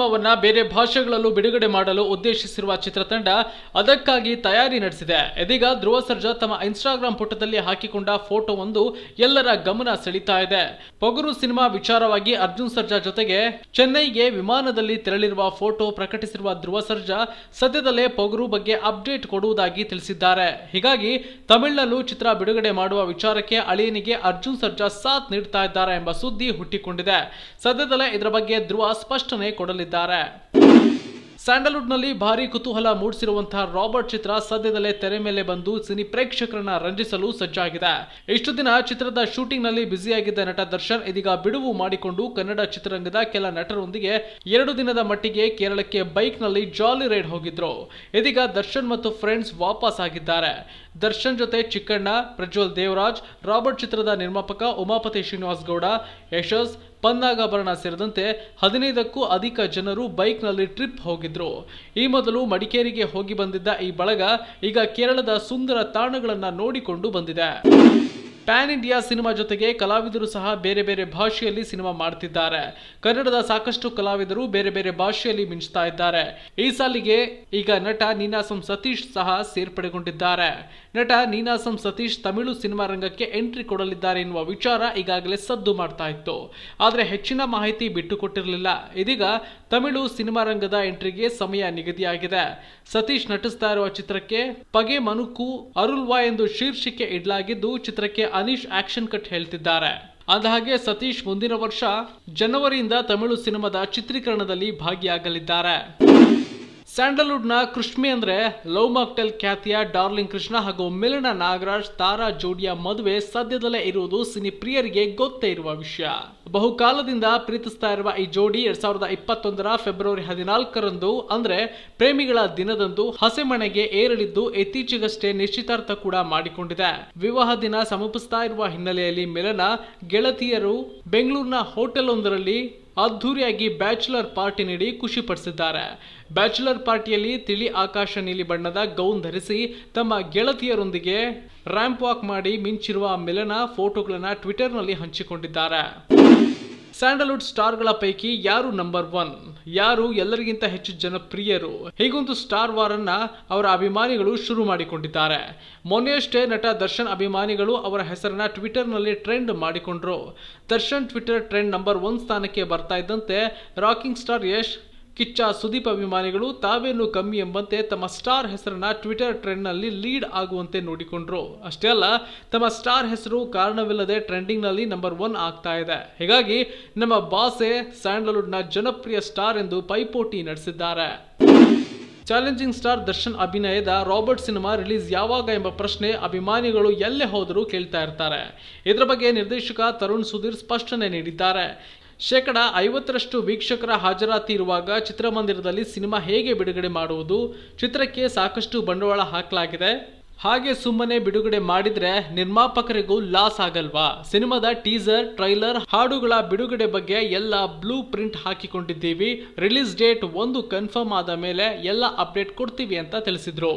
ಸಿನಿಮಾವನ್ನ ಬೇರೆ ಭಾಷೆಗಳಲ್ಲೂ ಬಿಡುಗಡೆ ಮಾಡಲು ಉದ್ದೇಶಿಸಿರುವ ಚಿತ್ರತಂಡ ಅದಕ್ಕಾಗಿ ತಯಾರಿ ನಡೆಸಿದೆ ಇದೀಗ ಧ್ರುವ ಸರ್ಜಾ ತಮ್ಮ ಇನ್ಸ್ಟಾಗ್ರಾಂ ಪುಟದಲ್ಲಿ ಹಾಕಿಕೊಂಡ ಫೋಟೋವೊಂದು ಎಲ್ಲರ ಗಮನ ಸೆಳೀತಾ ಇದೆ ಪೊಗರು ಸಿನಿಮಾ ವಿಚಾರವಾಗಿ ಅರ್ಜುನ್ ಸರ್ಜಾ ಜೊತೆಗೆ ಚೆನ್ನೈಗೆ ವಿಮಾನದಲ್ಲಿ ತೆರಳಿರುವ ಫೋಟೋ ಪ್ರಕಟಿಸಿರುವ ಧ್ರುವ ಸರ್ಜಾ ಸದ್ಯದಲ್ಲೇ ಪೊಗರು ಬಗ್ಗೆ ಅಪ್ಡೇಟ್ ಕೊಡುವುದಾಗಿ ತಿಳಿಸಿದ್ದಾರೆ ಹೀಗಾಗಿ ತಮಿಳಿನಲ್ಲೂ ಚಿತ್ರ ಬಿಡುಗಡೆ ಮಾಡುವ ವಿಚಾರಕ್ಕೆ ಅಳಿಯನಿಗೆ ಅರ್ಜುನ್ ಸರ್ಜಾ ಸಾಥ್ ನೀಡ್ತಾ ಇದ್ದಾರೆ ಎಂಬ ಸುದ್ದಿ ಹುಟ್ಟಿಕೊಂಡಿದೆ ಸದ್ಯದಲ್ಲೇ ಇದರ ಬಗ್ಗೆ ಧ್ರುವ ಸ್ಪಷ್ಟನೆ ಕೊಡಲಿದ್ದಾರೆ ಸ್ಯಾಂಡಲ್ವುಡ್ನಲ್ಲಿ ಭಾರಿ ಕುತೂಹಲ ಮೂಡಿಸಿರುವಂತಹ ರಾಬರ್ಟ್ ಚಿತ್ರ ಸದ್ಯದಲ್ಲೇ ತೆರೆ ಮೇಲೆ ಬಂದು ಸಿನಿ ಪ್ರೇಕ್ಷಕರನ್ನ ರಂಜಿಸಲು ಸಜ್ಜಾಗಿದೆ ಇಷ್ಟು ದಿನ ಚಿತ್ರದ ಶೂಟಿಂಗ್ನಲ್ಲಿ ಬ್ಯುಸಿಯಾಗಿದ್ದ ನಟ ದರ್ಶನ್ ಇದೀಗ ಬಿಡುವು ಮಾಡಿಕೊಂಡು ಕನ್ನಡ ಚಿತ್ರರಂಗದ ಕೆಲ ನಟರೊಂದಿಗೆ ಎರಡು ದಿನದ ಮಟ್ಟಿಗೆ ಕೇರಳಕ್ಕೆ ಬೈಕ್ನಲ್ಲಿ ಜಾಲಿ ರೈಡ್ ಹೋಗಿದ್ರು ಇದೀಗ ದರ್ಶನ್ ಮತ್ತು ಫ್ರೆಂಡ್ಸ್ ವಾಪಸ್ ಆಗಿದ್ದಾರೆ ದರ್ಶನ್ ಜೊತೆ ಚಿಕ್ಕಣ್ಣ ಪ್ರಜ್ವಲ್ ದೇವರಾಜ್ ರಾಬರ್ಟ್ ಚಿತ್ರದ ನಿರ್ಮಾಪಕ ಉಮಾಪತಿ ಶ್ರೀನಿವಾಸ್ ಗೌಡ ಯಶಸ್ ಪನ್ನಾಗಾಭರಣ ಸೇರಿದಂತೆ ಹದಿನೈದಕ್ಕೂ ಅಧಿಕ ಜನರು ಬೈಕ್ನಲ್ಲಿ ಟ್ರಿಪ್ ಹೋಗಿದ್ರು ಈ ಮೊದಲು ಮಡಿಕೇರಿಗೆ ಹೋಗಿ ಬಂದಿದ್ದ ಈ ಬಳಗ ಈಗ ಕೇರಳದ ಸುಂದರ ತಾಣಗಳನ್ನ ನೋಡಿಕೊಂಡು ಬಂದಿದೆ ಪ್ಯಾನ್ ಇಂಡಿಯಾ ಸಿನಿಮಾ ಜೊತೆಗೆ ಕಲಾವಿದರು ಸಹ ಬೇರೆ ಬೇರೆ ಭಾಷೆಯಲ್ಲಿ ಸಿನಿಮಾ ಮಾಡ್ತಿದ್ದಾರೆ ಕನ್ನಡದ ಸಾಕಷ್ಟು ಕಲಾವಿದರು ಬೇರೆ ಬೇರೆ ಭಾಷೆಯಲ್ಲಿ ಮಿಂಚ್ತಾ ಇದ್ದಾರೆ ಈ ಸಾಲಿಗೆ ಈಗ ನಟ ನೀನಾಸಂ ಸತೀಶ್ ಸಹ ಸೇರ್ಪಡೆಗೊಂಡಿದ್ದಾರೆ ನಟ ನೀನಾಸಂ ಸತೀಶ್ ತಮಿಳು ಸಿನಿಮಾ ರಂಗಕ್ಕೆ ಎಂಟ್ರಿ ಕೊಡಲಿದ್ದಾರೆ ಎನ್ನುವ ವಿಚಾರ ಈಗಾಗಲೇ ಸದ್ದು ಮಾಡ್ತಾ ಇತ್ತು ಆದರೆ ಹೆಚ್ಚಿನ ಮಾಹಿತಿ ಬಿಟ್ಟುಕೊಟ್ಟಿರಲಿಲ್ಲ ಇದೀಗ ತಮಿಳು ಸಿನಿಮಾ ರಂಗದ ಎಂಟ್ರಿಗೆ ಸಮಯ ನಿಗದಿಯಾಗಿದೆ ಸತೀಶ್ ನಟಿಸ್ತಾ ಇರುವ ಚಿತ್ರಕ್ಕೆ ಪಗೆ ಮನುಕು ಅರುಲ್ವಾ ಎಂದು ಶೀರ್ಷಿಕೆ ಇಡಲಾಗಿದ್ದು ಚಿತ್ರಕ್ಕೆ ಅನೀಶ್ ಆಕ್ಷನ್ ಕಟ್ ಹೇಳ್ತಿದ್ದಾರೆ ಅಂದಹಾಗೆ ಸತೀಶ್ ಮುಂದಿನ ವರ್ಷ ಜನವರಿಯಿಂದ ತಮಿಳು ಸಿನಿಮಾದ ಚಿತ್ರೀಕರಣದಲ್ಲಿ ಭಾಗಿಯಾಗಲಿದ್ದಾರೆ ಸ್ಯಾಂಡಲ್ವುಡ್ನ ಕೃಷ್ಮಿ ಅಂದ್ರೆ ಲವ್ ಮಾಕ್ಟೆಲ್ ಖ್ಯಾತಿಯ ಡಾರ್ಲಿಂಗ್ ಕೃಷ್ಣ ಹಾಗೂ ಮಿಲನ ನಾಗರಾಜ್ ತಾರಾ ಜೋಡಿಯ ಮದುವೆ ಸದ್ಯದಲ್ಲೇ ಇರುವುದು ಸಿನಿ ಪ್ರಿಯರಿಗೆ ಗೊತ್ತೇ ಇರುವ ವಿಷಯ ಬಹುಕಾಲದಿಂದ ಪ್ರೀತಿಸ್ತಾ ಇರುವ ಈ ಜೋಡಿ ಎರಡ್ ಸಾವಿರದ ಇಪ್ಪತ್ತೊಂದರ ಫೆಬ್ರವರಿ ಹದಿನಾಲ್ಕರಂದು ಅಂದ್ರೆ ಪ್ರೇಮಿಗಳ ದಿನದಂದು ಹಸೆಮಣೆಗೆ ಏರಲಿದ್ದು ಇತ್ತೀಚೆಗಷ್ಟೇ ನಿಶ್ಚಿತಾರ್ಥ ಕೂಡ ಮಾಡಿಕೊಂಡಿದೆ ವಿವಾಹ ದಿನ ಸಮೀಪಿಸ್ತಾ ಇರುವ ಹಿನ್ನೆಲೆಯಲ್ಲಿ ಮಿಲನ ಗೆಳತಿಯರು ಬೆಂಗಳೂರಿನ ಹೋಟೆಲ್ ಒಂದರಲ್ಲಿ ಅದ್ಧೂರಿಯಾಗಿ ಬ್ಯಾಚುಲರ್ ಪಾರ್ಟಿ ನೀಡಿ ಖುಷಿ ಪಡಿಸಿದ್ದಾರೆ ಬ್ಯಾಚುಲರ್ ಪಾರ್ಟಿಯಲ್ಲಿ ತಿಳಿ ಆಕಾಶ ನೀಲಿ ಬಣ್ಣದ ಗೌನ್ ಧರಿಸಿ ತಮ್ಮ ಗೆಳತಿಯರೊಂದಿಗೆ ರ್ಯಾಂಪ್ ವಾಕ್ ಮಾಡಿ ಮಿಂಚಿರುವ ಮಿಲನ ಫೋಟೋಗಳನ್ನ ಟ್ವಿಟರ್ನಲ್ಲಿ ಹಂಚಿಕೊಂಡಿದ್ದಾರೆ ಸ್ಯಾಂಡಲ್ವುಡ್ ಸ್ಟಾರ್ಗಳ ಪೈಕಿ ಯಾರು ನಂಬರ್ ಒನ್ ಯಾರು ಎಲ್ಲರಿಗಿಂತ ಹೆಚ್ಚು ಜನಪ್ರಿಯರು ಹೀಗೊಂದು ಸ್ಟಾರ್ ವಾರ್ ಅನ್ನ ಅವರ ಅಭಿಮಾನಿಗಳು ಶುರು ಮಾಡಿಕೊಂಡಿದ್ದಾರೆ ಮೊನ್ನೆಯಷ್ಟೇ ನಟ ದರ್ಶನ್ ಅಭಿಮಾನಿಗಳು ಅವರ ಹೆಸರನ್ನ ಟ್ವಿಟರ್ನಲ್ಲಿ ಟ್ರೆಂಡ್ ಮಾಡಿಕೊಂಡ್ರು Darshan Twitter trend number one ಸ್ಥಾನಕ್ಕೆ ಬರ್ತಾ ಇದ್ದಂತೆ ರಾಕಿಂಗ್ ಸ್ಟಾರ್ ಯಶ್ ಕಿಚ್ಚ ಸುದೀಪ್ ಅಭಿಮಾನಿಗಳು ತಾವೇನು ಕಮ್ಮಿ ಎಂಬಂತೆ ತಮ್ಮ ಸ್ಟಾರ್ ಹೆಸರನ್ನ ಟ್ವಿಟರ್ ಟ್ರೆಂಡ್ನಲ್ಲಿ ಲೀಡ್ ಆಗುವಂತೆ ನೋಡಿಕೊಂಡ್ರು ಅಷ್ಟೇ ಅಲ್ಲ ತಮ್ಮ ಸ್ಟಾರ್ ಹೆಸರು ಕಾರಣವಿಲ್ಲದೆ ಟ್ರೆಂಡಿಂಗ್ನಲ್ಲಿ ನಂಬರ್ ಒನ್ ಆಗ್ತಾ ಇದೆ ಹೀಗಾಗಿ ನಮ್ಮ ಬಾಸೆ ಸ್ಯಾಂಡಲ್ವುಡ್ನ ಜನಪ್ರಿಯ ಸ್ಟಾರ್ ಎಂದು ಪೈಪೋಟಿ ನಡೆಸಿದ್ದಾರೆ ಚಾಲೆಂಜಿಂಗ್ ಸ್ಟಾರ್ ದರ್ಶನ್ ಅಭಿನಯದ ರಾಬರ್ಟ್ ಸಿನಿಮಾ ರಿಲೀಸ್ ಯಾವಾಗ ಎಂಬ ಪ್ರಶ್ನೆ ಅಭಿಮಾನಿಗಳು ಎಲ್ಲೇ ಹೋದರೂ ಕೇಳ್ತಾ ಇರ್ತಾರೆ ಇದರ ಬಗ್ಗೆ ನಿರ್ದೇಶಕ ತರುಣ್ ಸುಧೀರ್ ಸ್ಪಷ್ಟನೆ ನೀಡಿದ್ದಾರೆ ಶೇಕಡ ಐವತ್ತರಷ್ಟು ವೀಕ್ಷಕರ ಹಾಜರಾತಿ ಇರುವಾಗ ಚಿತ್ರಮಂದಿರದಲ್ಲಿ ಸಿನಿಮಾ ಹೇಗೆ ಬಿಡುಗಡೆ ಮಾಡುವುದು ಚಿತ್ರಕ್ಕೆ ಸಾಕಷ್ಟು ಬಂಡವಾಳ ಹಾಕಲಾಗಿದೆ ಹಾಗೆ ಸುಮ್ಮನೆ ಬಿಡುಗಡೆ ಮಾಡಿದ್ರೆ ನಿರ್ಮಾಪಕರಿಗೂ ಲಾಸ್ ಆಗಲ್ವಾ ಸಿನಿಮಾದ ಟೀಸರ್ ಟ್ರೈಲರ್ ಹಾಡುಗಳ ಬಿಡುಗಡೆ ಬಗ್ಗೆ ಎಲ್ಲ ಬ್ಲೂ ಪ್ರಿಂಟ್ ಹಾಕಿಕೊಂಡಿದ್ದೀವಿ ರಿಲೀಸ್ ಡೇಟ್ ಒಂದು ಕನ್ಫರ್ಮ್ ಆದ ಮೇಲೆ ಎಲ್ಲ ಅಪ್ಡೇಟ್ ಕೊಡ್ತೀವಿ ಅಂತ ತಿಳಿಸಿದ್ರು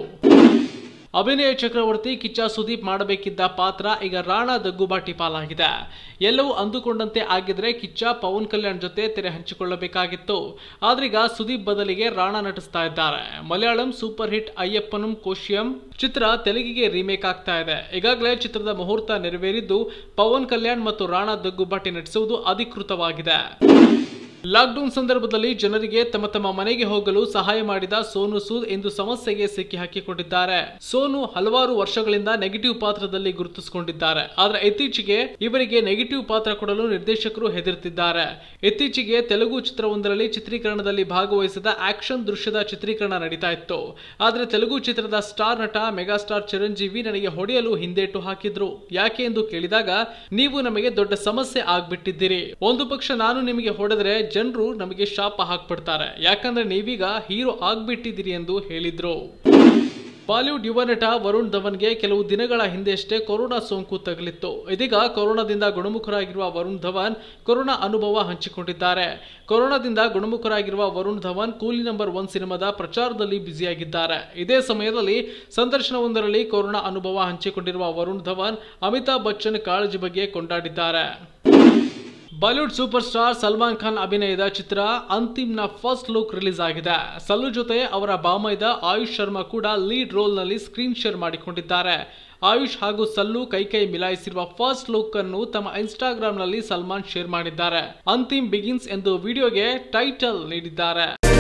ಅಭಿನಯ ಚಕ್ರವರ್ತಿ ಕಿಚ್ಚ ಸುದೀಪ್ ಮಾಡಬೇಕಿದ್ದ ಪಾತ್ರ ಈಗ ರಾಣಾ ದಗ್ಗುಬಾಟಿ ಪಾಲಾಗಿದೆ ಎಲ್ಲವೂ ಅಂದುಕೊಂಡಂತೆ ಆಗಿದ್ರೆ ಕಿಚ್ಚ ಪವನ್ ಕಲ್ಯಾಣ್ ಜೊತೆ ತೆರೆ ಹಂಚಿಕೊಳ್ಳಬೇಕಾಗಿತ್ತು ಆದ್ರೀಗ ಸುದೀಪ್ ಬದಲಿಗೆ ರಾಣಾ ನಟಿಸ್ತಾ ಇದ್ದಾರೆ ಮಲಯಾಳಂ ಸೂಪರ್ ಹಿಟ್ ಅಯ್ಯಪ್ಪನಂ ಕೋಶಿಯಂ ಚಿತ್ರ ತೆಲುಗಿಗೆ ರೀಮೇಕ್ ಆಗ್ತಾ ಇದೆ ಈಗಾಗಲೇ ಚಿತ್ರದ ಮುಹೂರ್ತ ನೆರವೇರಿದ್ದು ಪವನ್ ಕಲ್ಯಾಣ್ ಮತ್ತು ರಾಣಾ ದಗ್ಗುಬಾಟಿ ನಟಿಸುವುದು ಅಧಿಕೃತವಾಗಿದೆ ಲಾಕ್ಡೌನ್ ಸಂದರ್ಭದಲ್ಲಿ ಜನರಿಗೆ ತಮ್ಮ ತಮ್ಮ ಮನೆಗೆ ಹೋಗಲು ಸಹಾಯ ಮಾಡಿದ ಸೋನು ಸೂದ್ ಇಂದು ಸಮಸ್ಯೆಗೆ ಸಿಕ್ಕಿ ಹಾಕಿಕೊಂಡಿದ್ದಾರೆ ಸೋನು ಹಲವಾರು ವರ್ಷಗಳಿಂದ ನೆಗೆಟಿವ್ ಪಾತ್ರದಲ್ಲಿ ಗುರುತಿಸಿಕೊಂಡಿದ್ದಾರೆ ಆದ್ರೆ ಇತ್ತೀಚೆಗೆ ಇವರಿಗೆ ನೆಗೆಟಿವ್ ಪಾತ್ರ ಕೊಡಲು ನಿರ್ದೇಶಕರು ಹೆದರುತ್ತಿದ್ದಾರೆ ಇತ್ತೀಚೆಗೆ ತೆಲುಗು ಚಿತ್ರವೊಂದರಲ್ಲಿ ಚಿತ್ರೀಕರಣದಲ್ಲಿ ಭಾಗವಹಿಸಿದ ಆಕ್ಷನ್ ದೃಶ್ಯದ ಚಿತ್ರೀಕರಣ ನಡೀತಾ ಇತ್ತು ಆದ್ರೆ ತೆಲುಗು ಚಿತ್ರದ ಸ್ಟಾರ್ ನಟ ಮೆಗಾಸ್ಟಾರ್ ಚಿರಂಜೀವಿ ನನಗೆ ಹೊಡೆಯಲು ಹಿಂದೇಟು ಹಾಕಿದ್ರು ಯಾಕೆ ಎಂದು ಕೇಳಿದಾಗ ನೀವು ನಮಗೆ ದೊಡ್ಡ ಸಮಸ್ಯೆ ಆಗ್ಬಿಟ್ಟಿದ್ದೀರಿ ಒಂದು ಪಕ್ಷ ನಾನು ನಿಮಗೆ ಹೊಡೆದ್ರೆ ಜನರು ನಮಗೆ ಶಾಪ ಹಾಕ್ಬಿಡ್ತಾರೆ ಯಾಕಂದ್ರೆ ನೀವೀಗ ಹೀರೋ ಆಗ್ಬಿಟ್ಟಿದ್ದೀರಿ ಎಂದು ಹೇಳಿದ್ರು ಬಾಲಿವುಡ್ ಯುವ ನಟ ವರುಣ್ ಧವನ್ಗೆ ಕೆಲವು ದಿನಗಳ ಹಿಂದೆಯಷ್ಟೇ ಕೊರೋನಾ ಸೋಂಕು ತಗುಲಿತ್ತು ಇದೀಗ ಕೊರೋನಾದಿಂದ ಗುಣಮುಖರಾಗಿರುವ ವರುಣ್ ಧವನ್ ಕೊರೋನಾ ಅನುಭವ ಹಂಚಿಕೊಂಡಿದ್ದಾರೆ ಕೊರೋನಾದಿಂದ ಗುಣಮುಖರಾಗಿರುವ ವರುಣ್ ಧವನ್ ಕೂಲಿ ನಂಬರ್ ಒನ್ ಸಿನಿಮಾದ ಪ್ರಚಾರದಲ್ಲಿ ಬ್ಯುಸಿಯಾಗಿದ್ದಾರೆ ಇದೇ ಸಮಯದಲ್ಲಿ ಸಂದರ್ಶನವೊಂದರಲ್ಲಿ ಕೊರೋನಾ ಅನುಭವ ಹಂಚಿಕೊಂಡಿರುವ ವರುಣ್ ಧವನ್ ಅಮಿತಾಬ್ ಬಚ್ಚನ್ ಕಾಳಜಿ ಬಗ್ಗೆ ಕೊಂಡಾಡಿದ್ದಾರೆ Bollywood super star Salman Khan ಅಭಿನಯದ ಚಿತ್ರ ಅಂತಿಮ್ನ ಫಸ್ಟ್ ಲುಕ್ ರಿಲೀಸ್ ಆಗಿದೆ ಸಲ್ಲು ಜೊತೆ ಅವರ ಬಾಮೈದ ಆಯುಷ್ ಶರ್ಮಾ ಕೂಡ ಲೀಡ್ ರೋಲ್ ನಲ್ಲಿ ಸ್ಕ್ರೀನ್ ಶೇರ್ ಮಾಡಿಕೊಂಡಿದ್ದಾರೆ ಆಯುಷ್ ಹಾಗೂ ಸಲ್ಲು ಕೈಕೈ ಮಿಲಾಯಿಸಿರುವ ಫಸ್ಟ್ ಲುಕ್ ಅನ್ನು ತಮ್ಮ ಇನ್ಸ್ಟಾಗ್ರಾಮ್ ನಲ್ಲಿ ಸಲ್ಮಾನ್ ಶೇರ್ ಮಾಡಿದ್ದಾರೆ ಅಂತಿಮ್ ಬಿಗಿನ್ಸ್ ಎಂದು ವಿಡಿಯೋಗೆ ಟೈಟಲ್ ನೀಡಿದ್ದಾರೆ